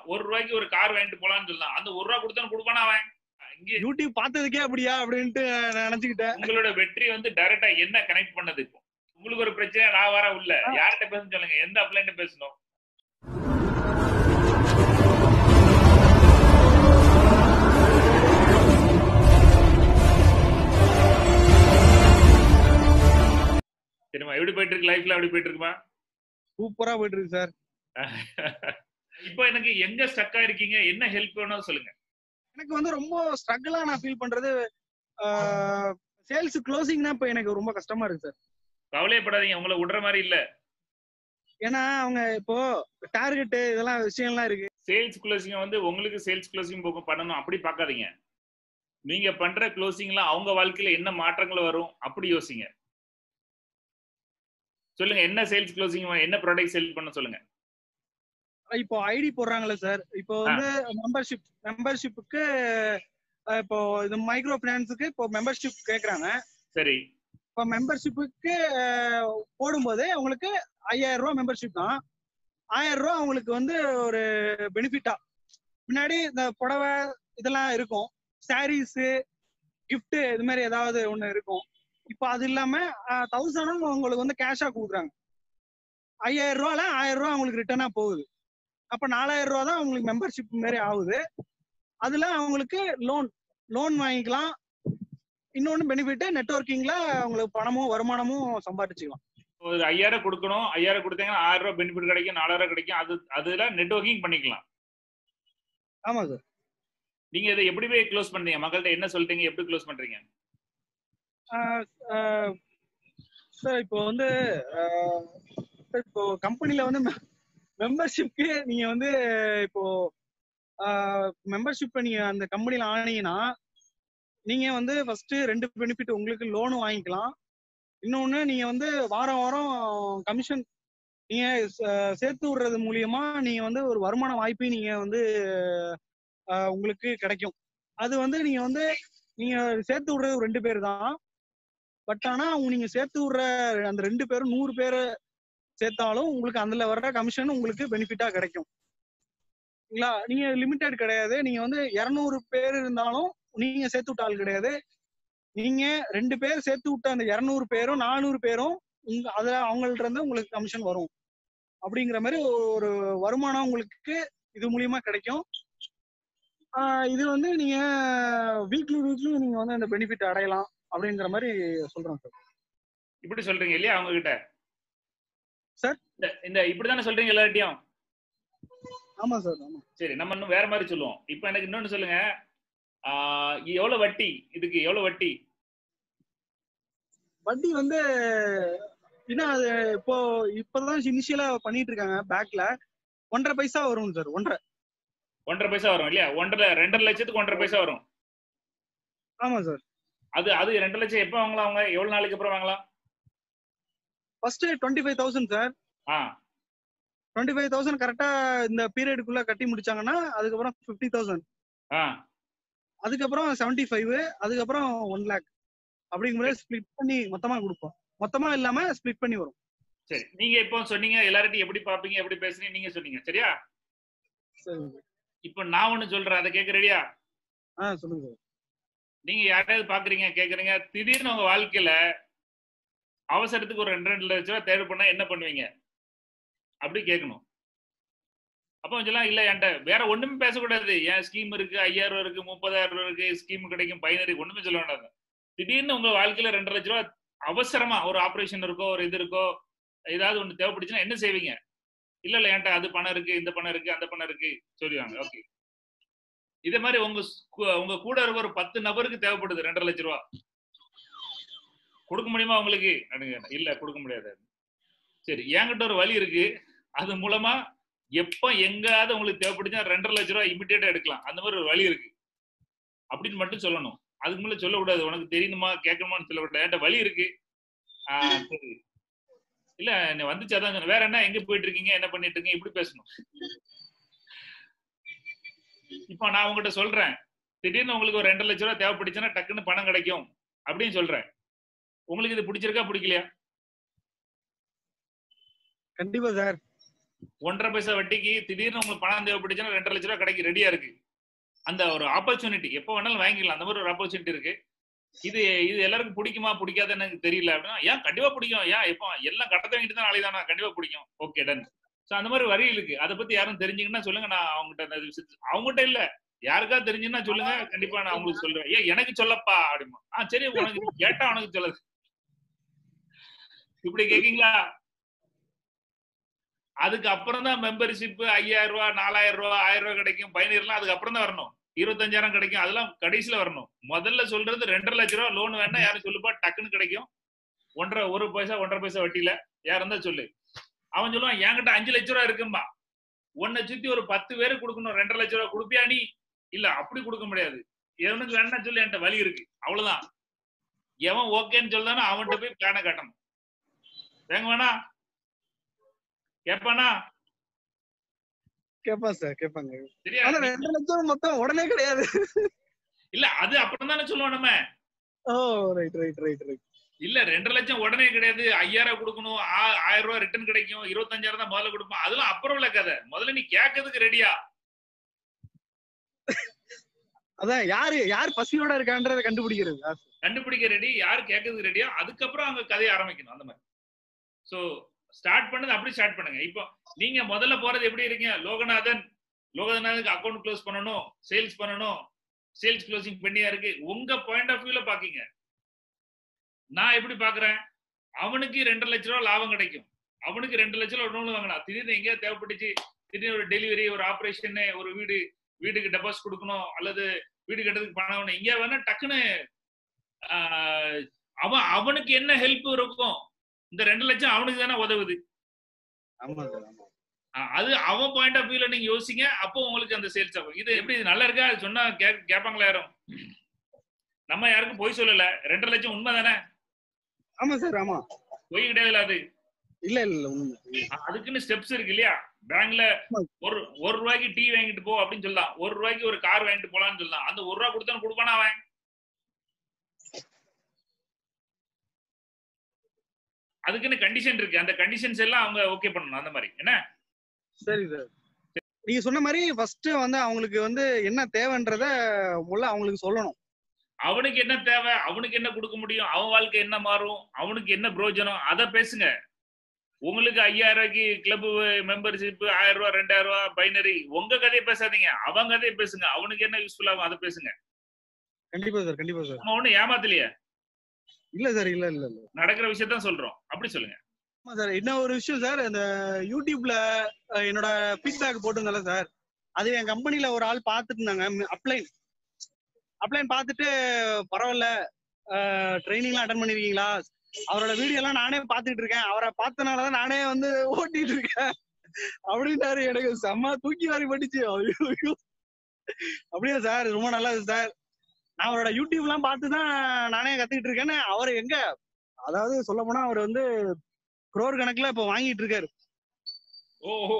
ஒரு ரூபாய்க்கு ஒரு கார் வாங்கிட்டு போலாம்னு சொல்லலாம் அந்த ஒரு ரூபா கொடுத்தாலும் கொடுப்பானா அவன் இங்கே யூடியூப் பார்த்ததுக்கே அப்படியா அப்படின்ட்டு நான் நினைச்சுக்கிட்டேன் உங்களோட வெற்றி வந்து டைரக்டா என்ன கனெக்ட் பண்ணது இப்போ உங்களுக்கு ஒரு பிரச்சனை நான் வர உள்ள யார்கிட்ட பேசணும் சொல்லுங்க எந்த அப்ளைன்ட்ட பேசணும் சரிம்மா எப்படி போயிட்டு இருக்கு லைஃப்ல எப்படி போயிட்டு இருக்குமா சூப்பரா போயிட்டு இருக்கு சார் இப்போ எனக்கு எங்க ஸ்டக் ஆயிருக்கீங்க என்ன ஹெல்ப் வேணும் சொல்லுங்க எனக்கு வந்து ரொம்ப ஸ்ட்ரகிளா நான் ஃபீல் பண்றது சேல்ஸ் க்ளோசிங்னா இப்போ எனக்கு ரொம்ப கஷ்டமா இருக்கு சார் கவலையப்படாதீங்க உங்களை விடுற மாதிரி இல்ல ஏன்னா அவங்க இப்போ டார்கெட் இதெல்லாம் விஷயம்லாம் இருக்கு சேல்ஸ் க்ளோசிங் வந்து உங்களுக்கு சேல்ஸ் க்ளோசிங் பண்ணணும் அப்படி பார்க்காதீங்க நீங்க பண்ற க்ளோசிங்ல அவங்க வாழ்க்கையில என்ன மாற்றங்கள் வரும் அப்படி யோசிங்க சொல்லுங்க என்ன சேல்ஸ் க்ளோசிங் என்ன ப்ராடக்ட் சேல் பண்ண சொல்லுங்க இப்போ ஐடி போடுறாங்கல்ல சார் இப்போ வந்து மெம்பர்ஷிப் மெம்பர்ஷிப்புக்கு இப்போ இது மைக்ரோ பினான்ஸுக்கு இப்போ மெம்பர்ஷிப் கேக்குறாங்க சரி இப்போ மெம்பர்ஷிப்புக்கு போடும்போது உங்களுக்கு ஐயாயிரம் ரூபா மெம்பர்ஷிப் தான் ஆயிரம் ரூபா அவங்களுக்கு வந்து ஒரு பெனிஃபிட்டா முன்னாடி இந்த புடவை இதெல்லாம் இருக்கும் சாரீஸு gift இது மாதிரி ஏதாவது ஒன்று இருக்கும் இப்போ அது இல்லாம தௌசண்டும் உங்களுக்கு வந்து கேஷா கொடுக்குறாங்க ஐயாயிரம் ரூபால ஆயிரம் ரூபா அவங்களுக்கு ரிட்டர்னா போகுது அப்ப நாலாயிரம் ரூபா தான் அவங்களுக்கு மெம்பர்ஷிப் மாதிரி ஆகுது அதுல அவங்களுக்கு லோன் லோன் வாங்கிக்கலாம் இன்னொன்னு பெனிஃபிட் நெட்ஒர்க்கிங்ல அவங்களுக்கு பணமும் வருமானமும் சம்பாதிச்சுக்கலாம் ஒரு ஐயாயிரம் கொடுக்கணும் ஐயாயிரம் கொடுத்தீங்கன்னா ஆயிரம் ரூபாய் பெனிஃபிட் கிடைக்கும் நாலாயிரம் கிடைக்கும் அது அதுல நெட்வொர்க்கிங் பண்ணிக்கலாம் ஆமா சார் நீங்க இதை எப்படி போய் க்ளோஸ் பண்றீங்க மக்கள்கிட்ட என்ன சொல்லிட்டீங்க எப்படி க்ளோஸ் பண்றீங்க சார் இப்போ வந்து ஆஹ் sir, இப்போ கம்பெனில வந்து மெம்பர்ஷிப்க்கு நீங்க வந்து இப்போ மெம்பர்ஷிப் நீங்க அந்த கம்பெனில ஆனீங்கன்னா நீங்க வந்து ஃபர்ஸ்ட் ரெண்டு பெனிஃபிட் உங்களுக்கு லோனும் வாங்கிக்கலாம் இன்னொன்னு நீங்க வந்து வாரம் வாரம் கமிஷன் நீங்க ச- சேர்த்து விடுறது மூலியமா நீங்க வந்து ஒரு வருமான வாய்ப்பையும் நீங்க வந்து ஆஹ் உங்களுக்கு கிடைக்கும் அது வந்து நீங்க வந்து நீங்க சேர்த்து விடுறது ரெண்டு பேர் தான் பட் ஆனா அவங்க நீங்க சேர்த்து விடுற அந்த ரெண்டு பேரும் நூறு பேரை சேர்த்தாலும் உங்களுக்கு அதுல வர்ற கமிஷன் உங்களுக்கு பெனிஃபிட்டா கிடைக்கும் சரிங்களா நீங்க லிமிடெட் கிடையாது நீங்க வந்து இருநூறு பேர் இருந்தாலும் நீங்க சேர்த்து விட்ட ஆள் கிடையாது நீங்க ரெண்டு பேர் சேர்த்து விட்ட அந்த இருநூறு பேரும் நானூறு பேரும் உங்க அதுல அவங்கள்ட்ட இருந்து உங்களுக்கு கமிஷன் வரும் அப்படிங்கிற மாதிரி ஒரு வருமானம் உங்களுக்கு இது மூலியமா கிடைக்கும் ஆஹ் இது வந்து நீங்க வீக்லி வீக்லி நீங்க வந்து அந்த பெனிஃபிட் அடையலாம் அப்படிங்கிற மாதிரி சொல்றேன் சார் இப்படி சொல்றீங்க இல்லையா அவங்க கிட்ட Sir? இந்த- இந்த இப்படிதானே சொல்றீங்க எல்லார்ட்டையும் ஆமா சார் ஆமா சரி நம்ம இன்னும் வேற மாதிரி சொல்லுவோம் இப்போ எனக்கு இன்னொன்னு சொல்லுங்க ஆஹ் எவ்வளவு வட்டி இதுக்கு எவ்வளவு வட்டி வட்டி வந்து என்ன அது இப்போ இப்பதான் இனிஷியலா பண்ணிட்டு இருக்காங்க பேக்ல ஒன்றரை பைசா வரும் சார் ஒன்றரை ஒன்றரை பைசா வரும் இல்லையா ஒன்றரை ரெண்டரை லட்சத்துக்கு ஒன்றரை பைசா வரும் ஆமா சார் அது அது ரெண்டு லட்சம் எப்போ வாங்கலாம் அவங்க எவ்வளவு நாளைக்கு அப்புறம் வாங்கலாம் first twenty five thousand sir ஆ டுவெண்ட்டி ஃபைவ் தௌசண்ட் கரெக்டா இந்த பீரியடுக்குள்ள கட்டி முடிச்சாங்கன்னா அதுக்கப்புறம் ஃபிஃப்டி தௌசண்ட் ஆ அதுக்கப்புறம் செவன்டி ஃபைவ் அதுக்கப்புறம் ஒன் லேக் அப்படிங்கிற மாதிரி ஸ்ப்ளிட் பண்ணி மொத்தமா கொடுப்போம் மொத்தமா இல்லாம ஸ்ப்ளிட் பண்ணி வரும் சரி நீங்க இப்போ சொன்னீங்க எல்லார்ட்டையும் எப்படி பாப்பீங்க எப்படி பேசுறீங்க நீங்க சொன்னீங்க சரியா சரி இப்போ நான் ஒண்ணு சொல்றேன் அதை கேட்க ரெடியா ஆ சொல்லுங்க சார் நீங்க யாரையாவது பாக்குறீங்க கேக்குறீங்க திடீர்னு உங்க வாழ்க்கையில அவசரத்துக்கு ஒரு ரெண்டு ரெண்டு லட்ச ரூபா தேவைப்படா என்ன பண்ணுவீங்க அப்படி கேட்கணும் அப்போ சொல்லலாம் இல்ல என்கிட்ட வேற ஒண்ணுமே பேசக்கூடாது ஏன் ஸ்கீம் இருக்கு ஐயாயிரம் ரூபா இருக்கு முப்பதாயிரம் ரூபா இருக்கு ஸ்கீம் கிடைக்கும் பயனரி ஒண்ணுமே சொல்ல வேண்டாம் திடீர்னு உங்க வாழ்க்கையில ரெண்டு லட்ச ரூபா அவசரமா ஒரு ஆபரேஷன் இருக்கோ ஒரு இது இருக்கோ ஏதாவது ஒண்ணு தேவைப்பட்டுச்சுன்னா என்ன செய்வீங்க இல்ல இல்ல என்கிட்ட அது பணம் இருக்கு இந்த பணம் இருக்கு அந்த பணம் இருக்கு சொல்லுவாங்க ஓகே இதே மாதிரி உங்க ஸ்கு- உங்க கூட இருக்க ஒரு பத்து நபருக்கு தேவைப்படுது ரெண்டரை லட்ச ரூபா கொடுக்க முடியுமா உங்களுக்கு அப்படிங்க. இல்ல கொடுக்க முடியாது சரி என்கிட்ட ஒரு வழி இருக்கு அது மூலமா எப்ப எங்காவது உங்களுக்கு தேவைப்படுச்சா ரெண்டரை லட்ச ரூபா இமிடியேட்டா எடுக்கலாம் அந்த மாதிரி ஒரு வழி இருக்கு அப்படின்னு மட்டும் சொல்லணும் அதுக்கு மேல சொல்லக்கூடாது உனக்கு தெரியணுமா கேட்கணுமான்னு சொல்லக்கூடாது என்கிட்ட வழி இருக்கு ஆஹ் சரி இல்ல நீ வந்துச்சு அதான் சொன்னேன். வேற என்ன எங்க போயிட்டு இருக்கீங்க என்ன பண்ணிட்டு இருக்கீங்க இப்படி பேசணும் இப்போ நான் உங்ககிட்ட சொல்றேன் திடீர்னு உங்களுக்கு ஒரு ரெண்டு லட்ச ரூபா தேவைப்படுச்சுன்னா டக்குன்னு பணம் கிடைக்கும் அப்படின்னு சொல்றேன் உங்களுக்கு இது பிடிச்சிருக்கா பிடிக்கலையா கண்டிப்பா சார் ஒன்றரை பைசா வட்டிக்கு திடீர்னு உங்களுக்கு பணம் தேவைப்பட்டுச்சுன்னா ரெண்டரை லட்ச ரூபா கிடைக்கு ரெடியா இருக்கு அந்த ஒரு ஆப்பர்ச்சுனிட்டி எப்போ வேணாலும் வாங்கிக்கலாம் அந்த மாதிரி ஒரு ஆப்பர்ச்சுனிட்டி இருக்கு இது இது எல்லாருக்கும் பிடிக்குமா பிடிக்காதுன்னு எனக்கு தெரியல அப்படின்னா ஏன் கண்டிப்பா பிடிக்கும் ஏன் எப்போ எல்லாம் கடத்த வாங்கிட்டு தான் நாளைக்கு தானே கண்டிப்பா பிடிக்கும் ஓகே டன் ஸோ அந்த மாதிரி வரி இருக்கு அதை பத்தி யாரும் தெரிஞ்சுங்கன்னா சொல்லுங்க நான் அவங்ககிட்ட அந்த விஷயத்து அவங்ககிட்ட இல்ல யாருக்காவது தெரிஞ்சுன்னா சொல்லுங்க கண்டிப்பா நான் உங்களுக்கு சொல்றேன் ஏன் எனக்கு சொல்லப்பா அப்படிமா ஆ சரி உனக்கு நீ கேட்டா உனக்கு சொல்லுது இப்படி கேக்கீங்களா அதுக்கு அப்புறம் தான் மெம்பர்ஷிப் ஐயாயிரம் ரூபாய் நாலாயிரம் ரூபாய் ஆயிரம் ரூபாய் கிடைக்கும் பயனீர்லாம் அதுக்கு அப்புறம் தான் வரணும் இருபத்தஞ்சாயிரம் கிடைக்கும் அதெல்லாம் கடைசியில வரணும் முதல்ல சொல்றது ரெண்டரை லட்ச ரூபா லோன் வேணா யாரும் சொல்லுப்பா டக்குன்னு கிடைக்கும் ஒன்றரை ஒரு பைசா ஒன்றரை பைசா வட்டியில யாரும் தான் சொல்லு அவன் சொல்லுவான் என்கிட்ட அஞ்சு லட்ச ரூபா இருக்கும்பா உன்னை சுத்தி ஒரு பத்து பேருக்கு கொடுக்கணும் ரெண்டரை லட்ச ரூபா கொடுப்பியா நீ இல்ல அப்படி கொடுக்க முடியாது எவனுக்கு வேணா சொல்லி என்கிட்ட வழி இருக்கு அவ்வளவுதான் எவன் ஓகேன்னு சொல்லுதானோ அவன்கிட்ட போய் பிளான காட்டணும் வேங்க வேணா கேப்பானா கேப்பா சார் கேட்பாங்க சரியா ஆனா ரெண்டு லட்சம் மொத்தம் உடனே கிடையாது இல்ல அது அப்புறம் தானே சொல்லுவோம் நம்ம oh right right right right இல்ல ரெண்டரை லட்சம் உடனே கிடையாது ஐயாயிரம் கொடுக்கணும் ஆ- ஆயிரம் ரூபாய் ரிட்டர்ன் கிடைக்கும் இருபத்தஞ்சாயிரம் தான் முதல்ல கொடுப்பான் அதெல்லாம் அப்புறம் உள்ள கதை முதல்ல நீ கேட்கறதுக்கு ரெடியா அதான் யாரு யார் பசியோட இருக்கான்றத கண்டுபிடிக்கிறது கண்டுபிடிக்க ரெடி யார் கேட்கறதுக்கு ரெடியா அதுக்கப்புறம் அங்க கதையை ஆரம்பிக்கணும் அந்த மாதிரி சோ ஸ்டார்ட் பண்ணது அப்படி ஸ்டார்ட் பண்ணுங்க இப்போ நீங்க முதல்ல போறது எப்படி இருக்கீங்க லோகநாதன் லோகநாதனுக்கு அக்கௌண்ட் க்ளோஸ் பண்ணணும் சேல்ஸ் பண்ணணும் சேல்ஸ் க்ளோசிங் பண்ணியா இருக்கு உங்க பாயிண்ட் ஆஃப் வியூல பாக்கீங்க நான் எப்படி பாக்குறேன் அவனுக்கு ரெண்டரை லட்ச ரூபா லாபம் கிடைக்கும் அவனுக்கு ரெண்டு லட்ச ரூபா லோன் வாங்கலாம் திடீர்னு எங்கேயா தேவைப்பட்டுச்சு திடீர்னு ஒரு டெலிவரி ஒரு ஆபரேஷன் ஒரு வீடு வீட்டுக்கு டெபாசிட் கொடுக்கணும் அல்லது வீடு கட்டுறதுக்கு பணம் வேணும் எங்கேயா வேணா டக்குன்னு ஆஹ், அவன் அவனுக்கு என்ன ஹெல்ப் இருக்கும் இந்த ரெண்டு லட்சம் அவனுக்கு தானே உதவுது ஆமா சார் ஆமா ஆஹ், அது அவன் பாயிண்ட் ஆஃப் வியூல நீங்க யோசிங்க அப்போ உங்களுக்கு அந்த சேல்ஸ் ஆகும் இது எப்படி இது நல்லா இருக்கா அது சொன்னா கே- கேட்பாங்களா யாரும் நம்ம யாருக்கும் பொய் சொல்லல ரெண்டரை லட்சம் உண்மை தானே ஆமா சார் ஆமா பொய் கிடையாதுல அது இல்ல இல்ல உண்மை அதுக்குன்னு ஸ்டெப்ஸ் இருக்கு இல்லையா பேங்க்ல ஒரு ஒரு ரூபாய்க்கு டீ வாங்கிட்டு போ அப்படின்னு சொல்லலாம் ஒரு ரூபாய்க்கு ஒரு கார் வாங்கிட்டு போலாம்னு சொல்லலாம் அந்த ஒரு ரூபா கொடுத்தாலும் கொடுப்பானா அவன் அதுக்குன்னு கண்டிஷன் இருக்கு அந்த கண்டிஷன்ஸ் எல்லாம் அவங்க ஓகே பண்ணணும் அந்த மாதிரி என்ன சரி சார் நீங்க சொன்ன மாதிரி ஃபர்ஸ்ட் வந்து அவங்களுக்கு வந்து என்ன தேவைன்றத முதல்ல அவங்களுக்கு சொல்லணும் அவனுக்கு என்ன தேவை அவனுக்கு என்ன கொடுக்க முடியும் அவன் வாழ்க்கை என்ன மாறும் அவனுக்கு என்ன பிரயோஜனம் அதை பேசுங்க உங்களுக்கு ஐயாயிரம் ரூபாய்க்கு கிளப் மெம்பர்ஷிப் ஆயிரம் ரூபாய் ரெண்டாயிரம் ரூபாய் பைனரி உங்க கதையை பேசாதீங்க அவன் கதையை பேசுங்க அவனுக்கு என்ன யூஸ்ஃபுல் ஆகும் அதை பேசுங்க கண்டிப்பா சார் கண்டிப்பா சார் நம்ம ஒண்ணு ஏமாத்தலையே இல்ல சார் இல்ல இல்ல இல்ல நடக்கிற விஷயத்தான் சொல்றோம் அப்படி சொல்லுங்க ஆமா சார் என்ன ஒரு விஷயம் சார் இந்த யூடியூப்ல அஹ், என்னோட ஃபீட்பேக் போட்டிருந்தல சார் அது என் கம்பெனில ஒரு ஆள் பார்த்துட்டு இருந்தாங்க அப்ளைன் அப்ளைன் பார்த்துட்டு பரவாயில்ல ட்ரைனிங்லாம் அட்டன் பண்ணிருக்கீங்களா அவரோட வீடியோ எல்லாம் நானே பார்த்துட்டு இருக்கேன் அவரை பார்த்தனாலதான் நானே வந்து ஓட்டிட்டு இருக்கேன் அப்படின்னாரு எனக்கு செம்ம தூக்கி வாரி பட்டுச்சு ஐயோ, ஐயோ. அப்படியா சார் ரொம்ப நல்லது சார் நான் அவரோட யூடியூப் எல்லாம் பார்த்து தான் நானே கத்துக்கிட்டு இருக்கேன்னு அவர் எங்க அதாவது சொல்ல போனா அவர் வந்து குரோர் கணக்குல இப்ப வாங்கிட்டு இருக்காரு ஓ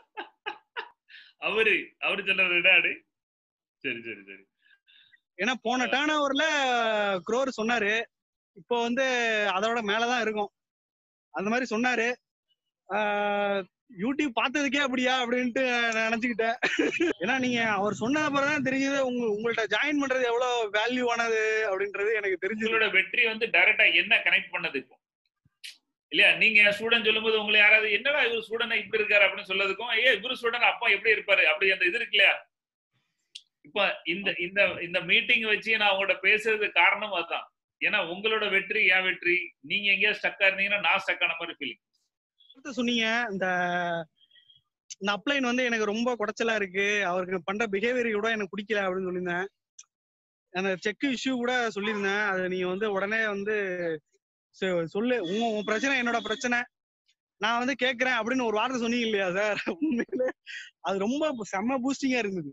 அவரு அவரு சொல்ற டாடு சரி சரி சரி ஏன்னா போன டேர்ன் ஓவர்ல குரோர் சொன்னாரு இப்போ வந்து அதோட மேலதான் இருக்கும் அந்த மாதிரி சொன்னாரு ஆஹ் யூடியூப் பார்த்ததுக்கே அப்படியா அப்படின்ட்டு நான் நினைச்சுக்கிட்டேன் ஏன்னா நீங்க அவர் சொன்ன அப்புறம் தான் தெரியுது உங்க உங்கள்ட்ட ஜாயின் பண்றது எவ்வளவு வேல்யூவானது அப்படின்றது எனக்கு தெரிஞ்சது உங்களோட வெற்றி வந்து டைரக்டா என்ன கனெக்ட் பண்ணது இப்போ இல்லையா நீங்க ஸ்டூடெண்ட் சொல்லும்போது உங்களை யாராவது என்னடா இவர் ஸ்டூடெண்ட் இப்படி இருக்காரு அப்படின்னு சொல்லதுக்கும் ஏ இவரு ஸ்டூடெண்ட் அப்பா எப்படி இருப்பாரு அப்படி அந்த இது இருக்கு இல்லையா இப்ப இந்த இந்த இந்த மீட்டிங் வச்சு நான் உங்கள்ட்ட பேசுறதுக்கு காரணம் அதுதான் ஏன்னா உங்களோட வெற்றி என் வெற்றி நீங்க எங்கேயா ஸ்டக்கா இருந்தீங்கன்னா நான் ஸ்டக் ஆன மாதிரி ஃபீலிங் அடுத்து சொன்னீங்க இந்த இந்த அப்ளைன் வந்து எனக்கு ரொம்ப குடைச்சலா இருக்கு அவருக்கு பண்ற பிஹேவியர் கூட எனக்கு பிடிக்கல அப்படின்னு சொல்லியிருந்தேன் அந்த செக் இஷ்யூ கூட சொல்லியிருந்தேன் அது நீங்க வந்து உடனே வந்து சொ- சொல்லு உங்க உன் பிரச்சனை என்னோட பிரச்சனை நான் வந்து கேக்குறேன் அப்படின்னு ஒரு வார்த்தை சொன்னீங்க இல்லையா சார் உண்மையிலே அது ரொம்ப செம்ம பூஸ்டிங்கா இருந்தது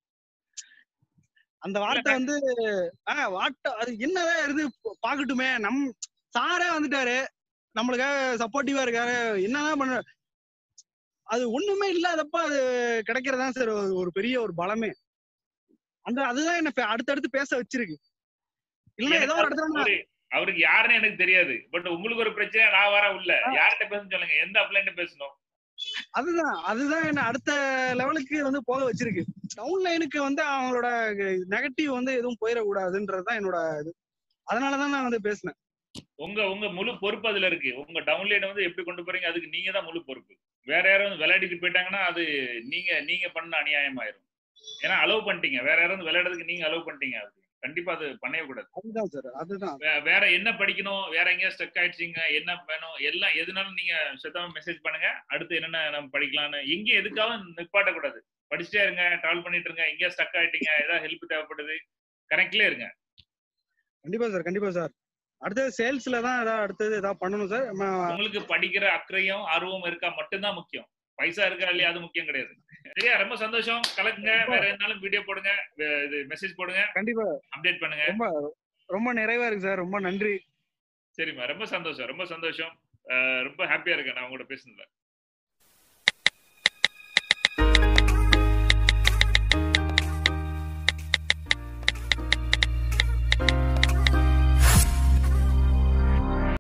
அந்த வார்த்தை வந்து ஆஹ் வார்த்தை அது என்னதான் இருந்து பாக்கட்டுமே நம் சாரே வந்துட்டாரு நம்மளுக்காக சப்போர்ட்டிவா இருக்காரு என்னதான் பண்ண அது ஒண்ணுமே இல்லாதப்ப அது கிடைக்கிறதா சார் ஒரு- ஒரு பெரிய ஒரு பலமே அந்த அதுதான் என்ன பே- அடுத்தடுத்து பேச வச்சிருக்கு இல்லைன்னா ஏதோ ஒரு இடத்துல நான் அவரு அவருக்கு யாருன்னு எனக்கு தெரியாது பட் உங்களுக்கு ஒரு பிரச்சனை நான் வர உள்ள யார்கிட்ட பேசணும் சொல்லுங்க எந்த அப்ளைன்ட்ட பேசணும் அதுதான் அதுதான் என்ன அடுத்த லெவலுக்கு வந்து போக வச்சிருக்கு டவுன்லைனுக்கு வந்து அவங்களோட நெகட்டிவ் வந்து எதுவும் போயிடக்கூடாதுன்றதுதான் என்னோட இது அதனாலதான் நான் வந்து பேசினேன் உங்க உங்க முழு பொறுப்பு அதுல இருக்கு உங்க டவுன்லைன் வந்து எப்படி கொண்டு போறீங்க அதுக்கு நீங்க தான் முழு பொறுப்பு வேற யாரும் வந்து விளையாடிட்டு போயிட்டாங்கன்னா அது நீங்க நீங்க பண்ண அநியாயம் ஆயிரும் ஏன்னா அலோவ் பண்ணிட்டீங்க வேற யாரும் வந்து விளையாடுறதுக்கு நீங்க அலோவ் பண்ணிட்டீங்க அது கண்டிப்பா அது பண்ணவே கூடாது அதுதான் சார் அதுதான் வே- வேற என்ன படிக்கணும் வேற எங்கேயா ஸ்டக் ஆயிடுச்சிங்க என்ன வேணும் எல்லாம் எதுனாலும் நீங்க சுத்தமா மெசேஜ் பண்ணுங்க அடுத்து என்னென்ன நம்ம படிக்கலாம்னு எங்கேயும் எதுக்காகவும் நிப்பாட்டக்கூடாது படிச்சுட்டே இருங்க டிராவல் பண்ணிட்டு இருங்க எங்கேயா ஸ்டக் ஆயிட்டீங்க ஏதாவது ஹெல்ப் தேவைப்படுது கரெக்ட்ல இருங்க கண்டிப்பா சார் கண்டிப்பா சார் அடுத்தது சேல்ஸ்ல தான் ஏதாவது அடுத்தது ஏதாவது பண்ணணும் சார் உங்களுக்கு படிக்கிற அக்கறையும் ஆர்வம் இருக்கா மட்டும்தான் முக்கியம் பைசா இருக்கா இல்லையா அது முக்கியம் கிடையாது சரியா ரொம்ப சந்தோஷம் கலக்குங்க வேற எதுனாலும் வீடியோ போடுங்க வே- இது மெசேஜ் போடுங்க கண்டிப்பா அப்டேட் பண்ணுங்க ரொம்ப ரொம்ப நிறைவா இருக்கு சார் ரொம்ப நன்றி சரிம்மா ரொம்ப சந்தோஷம் ரொம்ப சந்தோஷம் அஹ் ரொம்ப ஹாப்பியா இருக்கேன் நான் உங்களோட பேசுனதுல